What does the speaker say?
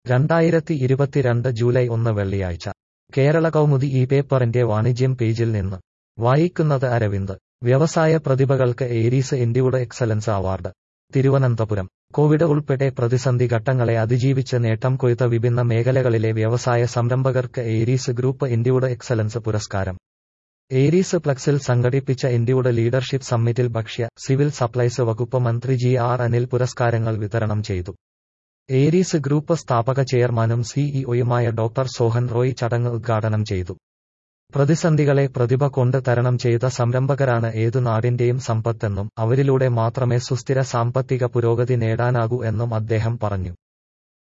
രണ്ടായിരത്തി ഇരുപത്തിരണ്ട് ജൂലൈ ഒന്ന് വെള്ളിയാഴ്ച കേരള കൗമുദി ഈ പേപ്പറിന്റെ വാണിജ്യം പേജിൽ നിന്ന് വായിക്കുന്നത് അരവിന്ദ് വ്യവസായ പ്രതിഭകൾക്ക് ഏരീസ് ഇന്ത്യയുടെ എക്സലൻസ് അവാർഡ് തിരുവനന്തപുരം കോവിഡ് ഉൾപ്പെടെ പ്രതിസന്ധി ഘട്ടങ്ങളെ അതിജീവിച്ച് നേട്ടം കൊയ്ത വിഭിന്ന മേഖലകളിലെ വ്യവസായ സംരംഭകർക്ക് ഏരീസ് ഗ്രൂപ്പ് ഇന്ത്യയുടെ എക്സലൻസ് പുരസ്കാരം ഏരീസ് പ്ലക്സിൽ സംഘടിപ്പിച്ച ഇന്ത്യയുടെ ലീഡർഷിപ്പ് സമ്മിറ്റിൽ ഭക്ഷ്യ സിവിൽ സപ്ലൈസ് വകുപ്പ് മന്ത്രി ജി ആർ അനിൽ പുരസ്കാരങ്ങൾ വിതരണം ചെയ്തു ഏരീസ് ഗ്രൂപ്പ് സ്ഥാപക ചെയർമാനും സിഇഒയുമായ ഡോക്ടർ സോഹൻ റോയ് ചടങ്ങ് ഉദ്ഘാടനം ചെയ്തു പ്രതിസന്ധികളെ പ്രതിഭ കൊണ്ട് തരണം ചെയ്ത സംരംഭകരാണ് ഏതു നാടിന്റെയും സമ്പത്തെന്നും അവരിലൂടെ മാത്രമേ സുസ്ഥിര സാമ്പത്തിക പുരോഗതി നേടാനാകൂ എന്നും അദ്ദേഹം പറഞ്ഞു